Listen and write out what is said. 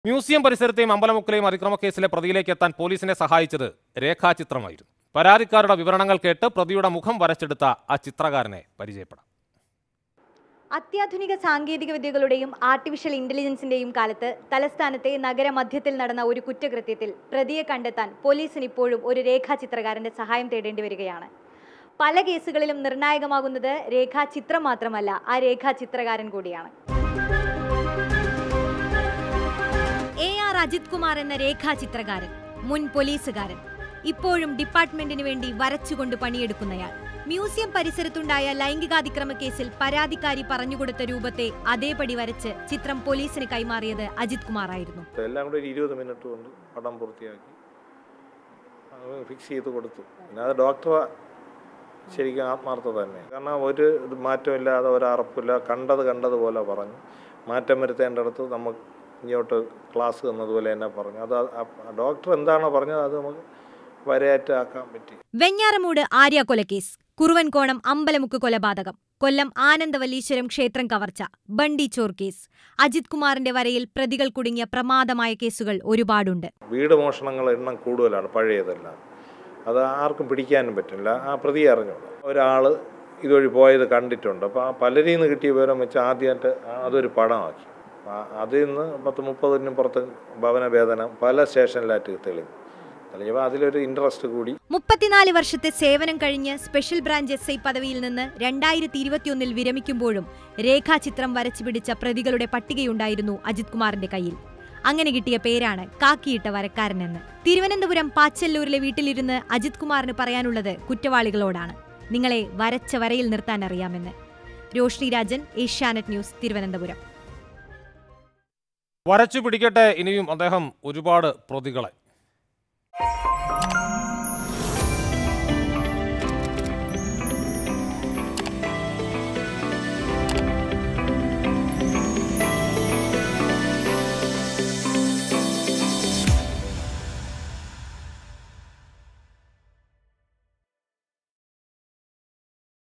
museum പരിസരത്തെയും അമ്പലമുക്കിലെയും അതിക്രമ കേസിലെ പ്രതിയിലേക്ക് എത്താൻ പോലീസിനെ സഹായിച്ചത് രേഖാചിത്രമായിരുന്നു പരാതിക്കാരുടെ വിവരണങ്ങൾ കേട്ട് പ്രതിയുടെ മുഖം വരച്ചെടുത്ത ആ ചിത്രകാരനെ പരിചയപ്പെടാം അത്യാധുനിക സാങ്കേതിക വിദ്യകളുടെയും ആർട്ടിഫിഷ്യൽ ഇന്റലിജൻസിന്റെയും കാലത്ത് തലസ്ഥാനത്തെ നഗരമധ്യത്തിൽ നടന്ന ഒരു കുറ്റകൃത്യത്തിൽ പ്രതിയെ കണ്ടെത്താൻ പോലീസിന് ഇപ്പോഴും ഒരു രേഖാചിത്രകാരന്റെ സഹായം തേടേണ്ടി വരികയാണ് പല കേസുകളിലും നിർണായകമാകുന്നത് രേഖാചിത്രം മാത്രമല്ല ആ രേഖാചിത്രകാരൻ കൂടിയാണ് എ ആർ അജിത് കുമാർ എന്ന രേഖാചിത്രകാരൻ മുൻ പോലീസുകാരൻ ഇപ്പോഴും ഡിപ്പാർട്ട്മെന്റിന് വേണ്ടി വരച്ചുകൊണ്ട് പണിയെടുക്കുന്നയാൾ മ്യൂസിയം പരിസരത്തുണ്ടായ ലൈംഗികാതിക്രമ കേസിൽ പരാതിക്കാരി പറഞ്ഞുകൊടുത്ത രൂപത്തെ അതേപടി വരച്ച് ചിത്രം പോലീസിന് കൈമാറിയത് അജിത് കുമാർ ആയിരുന്നു എല്ലാം കൂടെ ഒരു ഇരുപത് മിനിറ്റ് കൊണ്ട് പടം പൂർത്തിയാക്കി ഫിക്സ് ചെയ്ത് കൊടുത്തു പിന്നെ അത് ഡോക്ടർ ശരിക്കും ആത്മാർത്ഥത തന്നെ കാരണം ഒരു ഇത് മാറ്റമില്ലാതെ ഒരു അറപ്പില്ല കണ്ടത് കണ്ടതുപോലെ പറഞ്ഞു മാറ്റം വരുത്തേണ്ടടുത്ത് നമുക്ക് ഇങ്ങോട്ട് ക്ലാസ് തന്നതുപോലെ തന്നെ പറഞ്ഞു അത് ആ ഡോക്ടർ എന്താണോ പറഞ്ഞത് അത് നമുക്ക് വരയാറ്റാക്കാൻ പറ്റി വെഞ്ഞാറമൂട് ആര്യ കൊലക്കേസ് കുറുവൻകോണം അമ്പലമുക്ക് കൊലപാതകം കൊല്ലം ആനന്ദവല്ലീശ്വരം ക്ഷേത്രം കവർച്ച ബണ്ടി ചോർ കേസ് അജിത് കുമാറിന്റെ വരയിൽ പ്രതികൾ കുടുങ്ങിയ പ്രമാദമായ കേസുകൾ ഒരുപാടുണ്ട് വീട് മോഷണങ്ങൾ എണ്ണം കൂടുതലാണ് പഴയതെല്ലാം അത് ആർക്കും പിടിക്കാനും പറ്റില്ല ആ പ്രതി അറിഞ്ഞോളൂ ഒരാൾ ഇതുവഴി പോയത് കണ്ടിട്ടുണ്ട് അപ്പോൾ ആ പലരിൽ നിന്ന് കിട്ടിയ വിവരം വെച്ച് ആദ്യമായിട്ട് അതൊരു പടമാക്കി ആ- അതിൽ നിന്ന് പത്ത് മുപ്പതിനും പുറത്ത് ഭവനവേദന പല സ്റ്റേഷനിലായിട്ട് തെളിഞ്ഞു തെളിഞ്ഞപ്പോൾ അതിലൊരു ഇൻട്രസ്റ്റ് കൂടി മുപ്പത്തിനാല് വർഷത്തെ സേവനം കഴിഞ്ഞ് സ്പെഷ്യൽ ബ്രാഞ്ച് എസ് ഐ പദവിയിൽ നിന്ന് രണ്ടായിരത്തി ഇരുപത്തിയൊന്നിൽ വിരമിക്കുമ്പോഴും രേഖാചിത്രം വരച്ചു പിടിച്ച പ്രതികളുടെ പട്ടികയുണ്ടായിരുന്നു അജിത് കുമാറിന്റെ കയ്യിൽ അങ്ങനെ കിട്ടിയ പേരാണ് കാക്കിയിട്ട വരക്കാരനെന്ന് തിരുവനന്തപുരം പാച്ചല്ലൂരിലെ വീട്ടിലിരുന്ന് അജിത് കുമാറിന് പറയാനുള്ളത് കുറ്റവാളികളോടാണ് നിങ്ങളെ വരച്ച വരയിൽ നിർത്താൻ അറിയാമെന്ന് രോഷ്നി രാജൻ ഏഷ്യാനെറ്റ് ന്യൂസ് തിരുവനന്തപുരം വരച്ചു പിടിക്കട്ടെ ഇനിയും അദ്ദേഹം ഒരുപാട് പ്രതികളെ